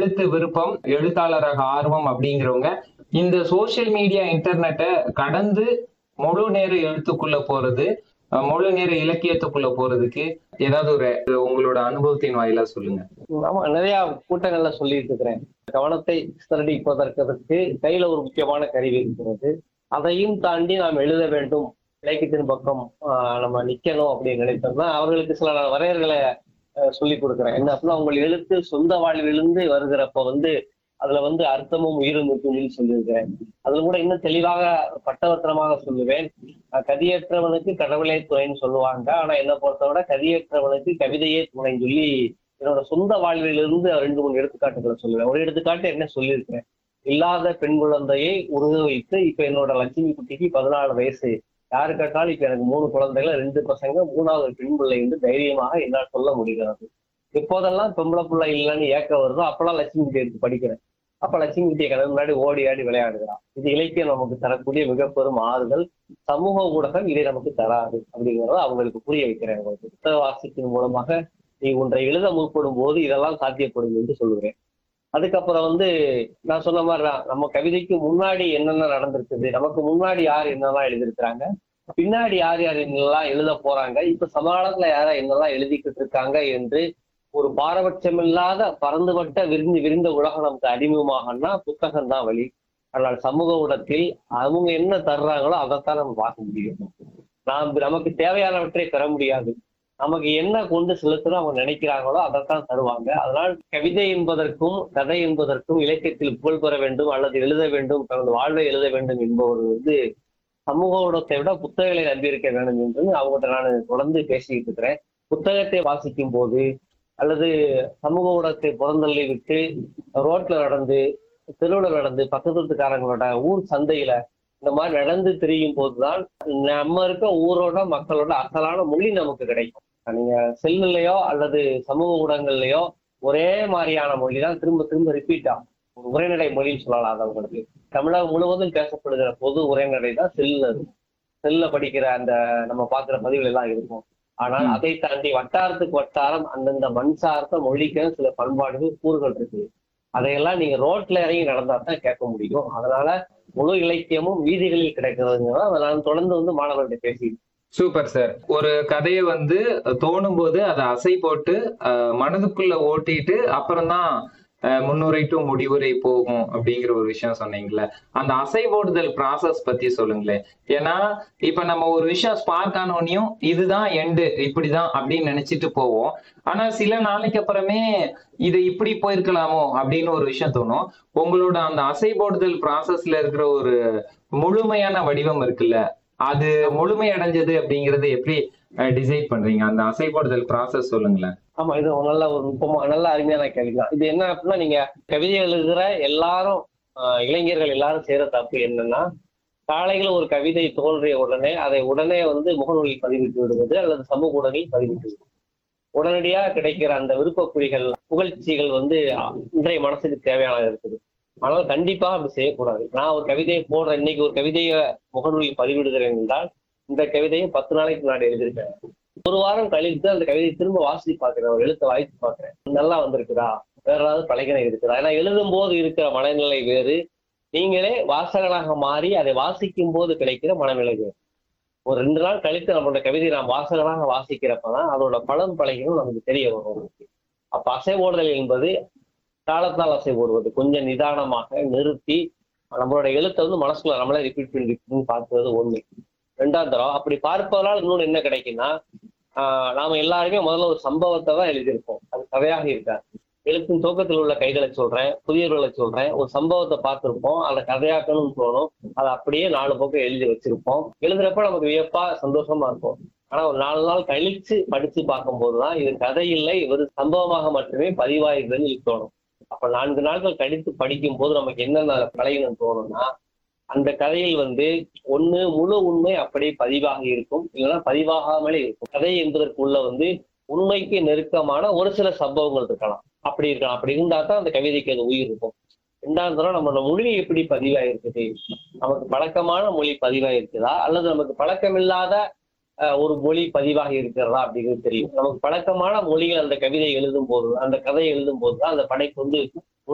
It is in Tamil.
எழுத்து விருப்பம் எழுத்தாளராக ஆர்வம் அப்படிங்கிறவங்க இந்த சோசியல் மீடியா இன்டர்நெட்டை கடந்து முழு நேர எழுத்துக்குள்ள போறது அஹ், முழு நேர இலக்கியத்துக்குள்ள போறதுக்கு ஏதாவது ஒரு உங்களோட அனுபவத்தின் வாயிலா சொல்லுங்க ஆமா நிறைய கூட்டங்கள்ல சொல்லிட்டு இருக்கிறேன் கவனத்தை சிதறடிப்பதற்கு கையில ஒரு முக்கியமான கருவி இருக்கிறது அதையும் தாண்டி நாம் எழுத வேண்டும் இலக்கியத்தின் பக்கம் ஆஹ், நம்ம நிக்கணும் அப்படின்னு நினைத்தோம்னா அவர்களுக்கு சில நான் வரையறைகளை ஆஹ், சொல்லிக் கொடுக்குறேன் என்ன அப்படின்னா உங்கள் எழுத்து சொந்த வாழ்விலிருந்து வருகிறப்ப வந்து அதுல வந்து அர்த்தமும் உயிரும் இருக்குன்னு சொல்லி சொல்லியிருக்கிறேன் அதுல கூட இன்னும் தெளிவாக பட்டவர்த்தனமாக சொல்லுவேன் அஹ், கதியற்றவனுக்கு கடவுளே துணைன்னு சொல்லுவாங்க ஆனா என்ன பொறுத்தவரை கதியற்றவனுக்கு கவிதையே துணைன்னு சொல்லி என்னோட சொந்த வாழ்விலிருந்து ரெண்டு மூணு எடுத்துக்காட்டுகளை சொல்லுவேன் ஒரு எடுத்துக்காட்டு என்ன சொல்லியிருக்கேன் இல்லாத பெண் குழந்தையை உருக வைத்து இப்ப என்னோட லட்சுமி குட்டிக்கு பதினாலு வயசு யாரு கேட்டாலும் இப்ப எனக்கு மூணு குழந்தைகள் ரெண்டு பசங்க மூணாவது ஒரு பெண் பிள்ளை என்று தைரியமாக என்னால் சொல்ல முடிகிறது எப்போதெல்லாம் பொம்பளை பிள்ளை இல்லைன்னு ஏக்க வருதோ அப்பெல்லாம் லட்சுமி குட்டி எடுத்து படிக்கிறேன் அப்ப லட்சுமி குட்டியை கணக்கு முன்னாடி ஓடி ஆடி விளையாடுகிறான் இது இலக்கியம் நமக்கு தரக்கூடிய மிக பெரும் ஆறுதல் சமூக ஊடகம் இதை நமக்கு தராது அப்படிங்கிறத அவங்களுக்கு புரிய வைக்கிறேன் அவங்களுக்கு புத்தக வாசிப்பின் மூலமாக நீ ஒன்றை எழுத முற்படும் போது இதெல்லாம் சாத்தியப்படும் என்று சொல்லுவேன் அதுக்கப்புறம் வந்து நான் சொன்ன மாதிரி தான் நம்ம கவிதைக்கு முன்னாடி என்னென்ன நடந்திருக்குது நமக்கு முன்னாடி யார் என்னெல்லாம் எழுதியிருக்கிறாங்க பின்னாடி யார் யார் என்னெல்லாம் எழுத போறாங்க இப்ப சமகாலத்துல யாரா என்னெல்லாம் எழுதிக்கிட்டு இருக்காங்க என்று ஒரு பாரபட்சமில்லாத பறந்துபட்ட விரிந்து விரிந்த உலகம் நமக்கு அறிமுகமாகனா புத்தகம் தான் வழி ஆனால் சமூக ஊடகத்தில் அவங்க என்ன தர்றாங்களோ அதைத்தான் நம்ம பார்க்க முடியும் நாம் நமக்கு தேவையானவற்றை பெற முடியாது நமக்கு என்ன கொண்டு செலுத்தணும் அவங்க நினைக்கிறாங்களோ அதைத்தான் தருவாங்க அதனால் கவிதை என்பதற்கும் கதை என்பதற்கும் இலக்கியத்தில் புகழ் பெற வேண்டும் அல்லது எழுத வேண்டும் தனது வாழ்வை எழுத வேண்டும் என்பவர் வந்து சமூக ஊடகத்தை விட புத்தகங்களை நம்பியிருக்க வேண்டும் என்று அவங்ககிட்ட நான் தொடர்ந்து பேசிக்கிட்டு இருக்கிறேன் புத்தகத்தை வாசிக்கும் போது அல்லது சமூக ஊடகத்தை புறந்தள்ளி விட்டு ரோட்ல நடந்து தெருவில் நடந்து பக்கத்து வீட்டுக்காரங்களோட ஊர் சந்தையில இந்த மாதிரி நடந்து திரியும் போதுதான் நம்ம இருக்க ஊரோட மக்களோட அசலான மொழி நமக்கு கிடைக்கும் நீங்க செல்லுலயோ அல்லது சமூக ஊடகங்கள்லயோ ஒரே மாதிரியான மொழி தான் திரும்ப திரும்ப ரிப்பீட் ஆகும் ஒரு உரைநடை மொழின்னு சொல்லலாம் அது அவங்களுக்கு தமிழகம் முழுவதும் பேசப்படுகிற பொது உரைநடை தான் செல்லுல இருக்கும் செல்ல படிக்கிற அந்த நம்ம பார்க்கிற பதிவுகள் எல்லாம் இருக்கும் ஆனால் ம். அதை தாண்டி வட்டாரத்துக்கு வட்டாரம் அந்தந்த மண் சார்ந்த மொழிக்கு சில பண்பாடுகள் கூறுகள் இருக்கு அதையெல்லாம் நீங்க ரோட்ல இறங்கி நடந்தா தான் கேட்க முடியும் அதனால முழு இலக்கியமும் வீதிகளில் கிடைக்கிறதுங்கிறத அதை நான் தொடர்ந்து வந்து மாணவர்கிட்ட பேசி சூப்பர் சார் ஒரு கதையை வந்து தோணும் போது அதை அசை போட்டு அஹ், மனதுக்குள்ள ஓட்டிட்டு அப்புறம்தான் அஹ், முன்னுரை டு முடிவுரை போகும் அப்படிங்கிற ஒரு விஷயம் சொன்னீங்கல்ல அந்த அசை போடுதல் ப்ராசஸ் பத்தி சொல்லுங்களேன் ஏன்னா இப்ப நம்ம ஒரு விஷயம் ஸ்பார்க் ஆனோனையும் இதுதான் எண்டு இப்படிதான் அப்படின்னு நினைச்சிட்டு போவோம் ஆனா சில நாளைக்கு அப்புறமே இது இப்படி போயிருக்கலாமோ அப்படின்னு ஒரு விஷயம் தோணும் உங்களோட அந்த அசை போடுதல் ப்ராசஸ்ல இருக்கிற ஒரு முழுமையான வடிவம் இருக்குல்ல அது முழுமை அடைஞ்சது அப்படிங்கறது எப்படி டிசைட் பண்றீங்க அந்த அசை போடுதல் ப்ராசஸ் சொல்லுங்களேன் ஆமா இது ஒரு நல்ல ஒரு நுட்பமா நல்ல அருமையான கேள்வி தான் இது என்ன அப்படின்னா நீங்க கவிதை எழுதுகிற எல்லாரும் ஆஹ், இளைஞர்கள் எல்லாரும் செய்யற தப்பு என்னன்னா காலையில் ஒரு கவிதை தோன்றிய உடனே அதை உடனே வந்து முகநூலில் பதிவிட்டு விடுவது அல்லது சமூக ஊடகங்களில் பதிவிட்டு விடுவது உடனடியா கிடைக்கிற அந்த விருப்பக்குறிகள் புகழ்ச்சிகள் வந்து அஹ், இன்றைய மனசுக்கு தேவையானது இருக்குது ஆனால் கண்டிப்பா அப்படி செய்யக்கூடாது நான் ஒரு கவிதையை போடுறேன் இன்னைக்கு ஒரு கவிதையை முகநூலில் பதிவிடுகிறேன் என்றால் இந்த கவிதையை பத்து நாளைக்கு முன்னாடி எழுதியிருக்கேன் ஒரு வாரம் கழித்து அந்த கவிதையை திரும்ப வாசித்து பார்க்கிறேன் ஒரு எழுத்தை வாசித்து பார்க்கிறேன் நல்லா வந்திருக்குதா வேற ஏதாவது பழகினை இருக்குதா ஏன்னா எழுதும் போது இருக்கிற மனநிலை வேறு நீங்களே வாசகனாக மாறி அதை வாசிக்கும் போது கிடைக்கிற மனநிலை வேறு ஒரு ரெண்டு நாள் கழித்து நம்மளோட கவிதையை நாம் வாசகனாக வாசிக்கிறப்பதான் அதோட பலன் பழகினும் நமக்கு தெரிய வரும் அப்ப அசை ஓடுதல் என்பது காலத்தால் அசை போடுவது கொஞ்சம் நிதானமாக நிறுத்தி நம்மளோட எழுத்தை வந்து மனசுக்குள்ள நம்மளே ரிப்பீட் பண்ணி repeat பண்ணி பார்க்கிறது ஒண்ணு ரெண்டாம் தரம் அப்படி பார்ப்பதனால் இன்னொன்று என்ன கிடைக்குன்னா ஆஹ் நாம எல்லாருமே முதல்ல ஒரு சம்பவத்தை தான் எழுதியிருப்போம் அது கதையாக இருக்காது எழுத்தின் துவக்கத்தில் உள்ள கைகளை சொல்றேன் புதியவர்களை சொல்றேன் ஒரு சம்பவத்தை பார்த்திருப்போம் அதை கதையாக்கணும்னு தோணும் அதை அப்படியே நாலு பக்கம் எழுதி வச்சிருப்போம் எழுதுறப்ப நமக்கு வியப்பா சந்தோஷமா இருக்கும் ஆனா ஒரு நாலு நாள் கழிச்சு படிச்சு பார்க்கும்போதுதான் இது கதை இல்லை ஒரு சம்பவமாக மட்டுமே பதிவாயிருக்குன்னு தோணும் அப்ப நான்கு நாட்கள் கழித்து படிக்கும் போது நமக்கு என்னென்ன பழகணும் தோணும்னா அந்த கதையில் வந்து ஒண்ணு முழு உண்மை அப்படியே பதிவாக இருக்கும் இல்லைன்னா பதிவாகாமலே இருக்கும் கதை என்பதற்குள்ள வந்து உண்மைக்கு நெருக்கமான ஒரு சில சம்பவங்கள் இருக்கலாம் அப்படி இருக்கலாம் அப்படி இருந்தா தான் அந்த கவிதைக்கு அது உயிர் இருக்கும் ரெண்டாவது தரம் நம்மளோட மொழி எப்படி பதிவாயிருக்குது நமக்கு பழக்கமான மொழி பதிவாயிருக்குதா அல்லது நமக்கு பழக்கமில்லாத அஹ், ஒரு மொழி பதிவாக இருக்கிறதா அப்படிங்கிறது தெரியும் நமக்கு பழக்கமான மொழிகள் அந்த கவிதை எழுதும் போது அந்த கதை எழுதும் போது தான் அந்த படைப்பு வந்து